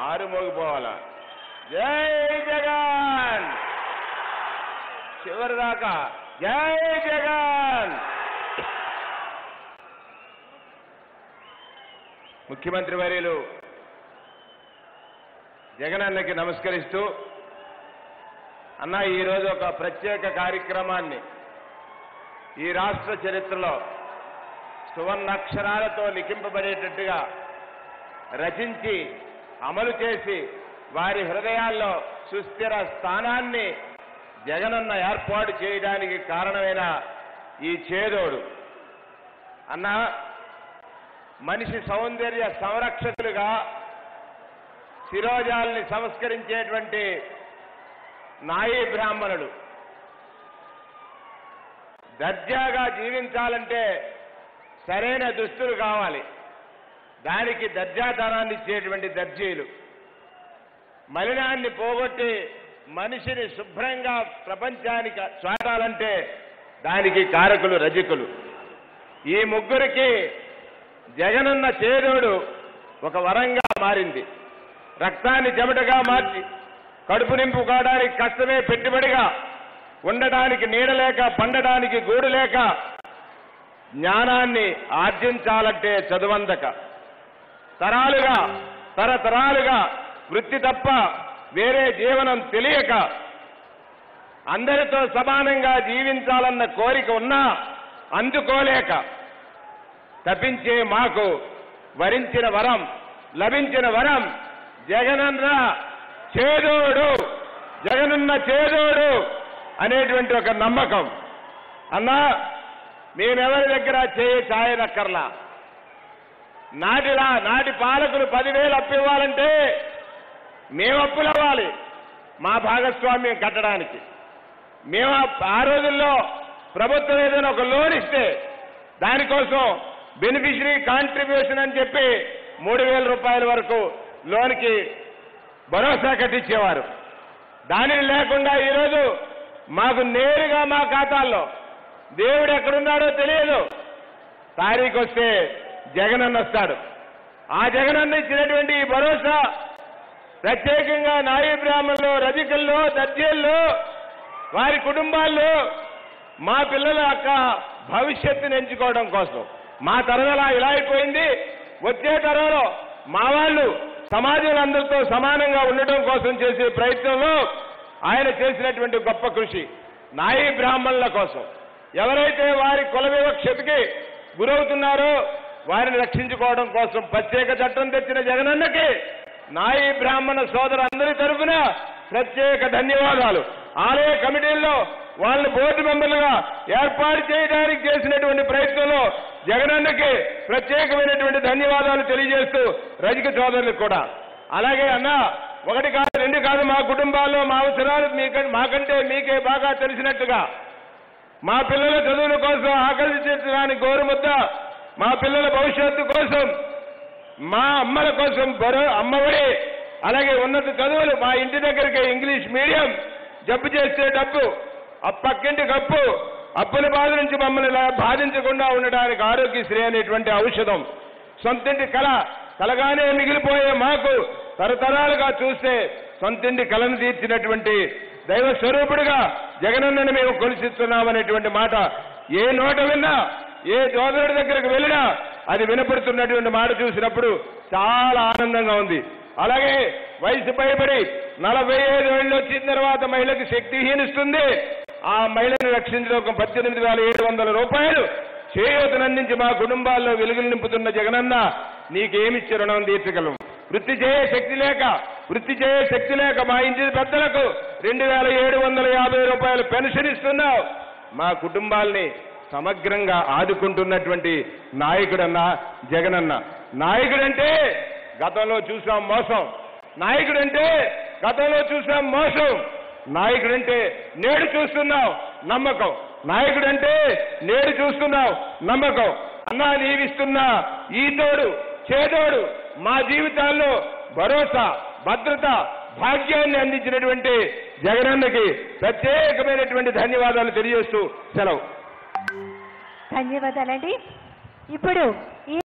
మారు మోగిపోవాలా జై జగన్ చివరి దాకా జై జగన్ ముఖ్యమంత్రి వర్యులు జగనన్నకి నమస్కరిస్తూ అన్న ఈరోజు ఒక ప్రత్యేక కార్యక్రమాన్ని ఈ రాష్ట్ర చరిత్రలో సువర్ణాక్షరాలతో లిఖింపబడేటట్టుగా రచించి అమలు చేసి వారి హృదయాల్లో సుస్థిర స్థానాన్ని జగనన్న ఏర్పాటు చేయడానికి కారణమైన ఈ చేదోడు అన్న మనిషి సౌందర్య సంరక్షకులుగా శిరోజాల్ని సంస్కరించేటువంటి నాయీ బ్రాహ్మణుడు దర్జాగా జీవించాలంటే సరైన దుస్తులు కావాలి దానికి దర్జాతనాన్ని ఇచ్చేటువంటి దర్జీలు మలినాన్ని పోగొట్టి మనిషిని శుభ్రంగా ప్రపంచానికి చాటాలంటే దానికి కారకులు రజకులు ఈ ముగ్గురికి జగనన్న చేదోడు ఒక వరంగా మారింది రక్తాన్ని చెమటగా మార్చి కడుపు నింపుకోవడానికి కష్టమే పెట్టుబడిగా ఉండడానికి నీడ లేక పండడానికి గూడు లేక జ్ఞానాన్ని ఆర్జించాలంటే చదువందక తరాలుగా తరతరాలుగా వృత్తి తప్ప వేరే జీవనం తెలియక అందరితో సమానంగా జీవించాలన్న కోరిక ఉన్నా అందుకోలేక తప్పించే మాకు వరించిన వరం లభించిన వరం జగనన్న చేదోడు జగనున్న చేదోడు అనేటువంటి ఒక నమ్మకం అన్నా మేమెవరి దగ్గర చేయి చాయనక్కర్లా నాటిలా నాటి పాలకులు పదివేలు అప్పివ్వాలంటే మేము అప్పులవ్వాలి మా భాగస్వామ్యం కట్టడానికి మేము ఆ- ఆ రోజుల్లో ప్రభుత్వం ఏదైనా ఒక లోన్ ఇస్తే దానికోసం బెనిఫిషరీ కాంట్రిబ్యూషన్ అని చెప్పి మూడు వేల రూపాయల వరకు లోన్కి భరోసా కట్టించేవారు దానిని లేకుండా ఈరోజు మాకు నేరుగా మా ఖాతాల్లో దేవుడు ఎక్కడున్నాడో తెలియదు తారీఖు వస్తే జగనన్న వస్తాడు ఆ జగనన్న ఇచ్చినటువంటి ఈ భరోసా ప్రత్యేకంగా నాయీ బ్రాహ్మణులు రజకుల్లో దర్జీల్లో వారి కుటుంబాల్లో మా పిల్లల యొక్క భవిష్యత్తుని ఎంచుకోవడం కోసం మా తరం ఎలా ఇలా అయిపోయింది వచ్చే తరంలో మా వాళ్ళు సమాజంలో అందరితో సమానంగా ఉండటం కోసం చేసే ప్రయత్నంలో ఆయన చేసినటువంటి గొప్ప కృషి నాయీ బ్రాహ్మణుల కోసం ఎవరైతే వారి కుల వివక్షతకి గురవుతున్నారో వారిని రక్షించుకోవడం కోసం ప్రత్యేక చట్టం తెచ్చిన జగనన్నకి నాయీ బ్రాహ్మణ సోదరులందరి తరఫున ప్రత్యేక ధన్యవాదాలు ఆలయ కమిటీల్లో వాళ్ళని బోర్డు మెంబర్లుగా ఏర్పాటు చేయడానికి చేసినటువంటి ప్రయత్నంలో జగనన్నకి ప్రత్యేకమైనటువంటి ధన్యవాదాలు తెలియజేస్తూ రజక సోదరులకు కూడా అలాగే అన్న ఒకటి కాదు రెండు కాదు మా కుటుంబాల్లో మా అవసరాలు మీకంటే మాకంటే మీకే బాగా తెలిసినట్టుగా మా పిల్లల చదువుల కోసం ఆకలి తీర్చడానికి గోరుముద్ద మా పిల్లల భవిష్యత్తు కోసం మా అమ్మల కోసం బరో అమ్మఒడి అలాగే ఉన్నత చదువులు మా ఇంటి దగ్గరికి ఇంగ్లీష్ మీడియం జబ్బు చేస్తే డబ్బు ఆ పక్కింటి కప్పు అప్పుల బాధ నుంచి మమ్మల్ని ఇలా బాధించకుండా ఉండడానికి ఆరోగ్యశ్రీ అనేటువంటి ఔషధం సొంతింటి కళ కలగానే మిగిలిపోయే మాకు తరతరాలుగా చూస్తే సొంతింటి కళను తీర్చినటువంటి దైవ స్వరూపుడిగా జగనన్నని మేము కొలిసిస్తున్నామనేటువంటి మాట ఏ నోట విన్నా ఏ సోదరుడి దగ్గరకు వెళ్ళినా అది వినపడుతున్నటువంటి మాట చూసినప్పుడు చాలా ఆనందంగా ఉంది అలాగే వయసు పైబడి నలభై ఐదు ఏళ్ళు వచ్చిన తర్వాత మహిళకి శక్తి హీనిస్తుంది ఆ మహిళను రక్షించడం ఒక పద్దెనిమిది వేల ఏడు వందల రూపాయలు చేయూతనందించి మా కుటుంబాల్లో వెలుగులు నింపుతున్న జగనన్న నీకేమిచ్చి రుణం తీర్చగలం వృత్తి చేయ శక్తి లేక వృత్తి చేయ శక్తి లేక మా ఇంటి పెద్దలకు రెండు వేల ఏడు వందల యాభై రూపాయలు పెన్షన్ ఇస్తున్నావు మా కుటుంబాల్ని సమగ్రంగా ఆదుకుంటున్నటువంటి నాయకుడన్న జగనన్న నాయకుడంటే గతంలో చూసాం మోసం నాయకుడంటే గతంలో చూసాం మోసం నాయకుడంటే నేడు చూస్తున్నావు నమ్మకం నాయకుడంటే నేడు చూస్తున్నావు నమ్మకం అన్నా నీవిస్తున్న ఈ తోడు చేదోడు మా జీవితాల్లో భరోసా భద్రత భాగ్యాన్ని అందించినటువంటి జగనన్నకి ప్రత్యేకమైనటువంటి ధన్యవాదాలు తెలియజేస్తూ సెలవు ధన్యవాదాలండి ఇప్పుడు ఈ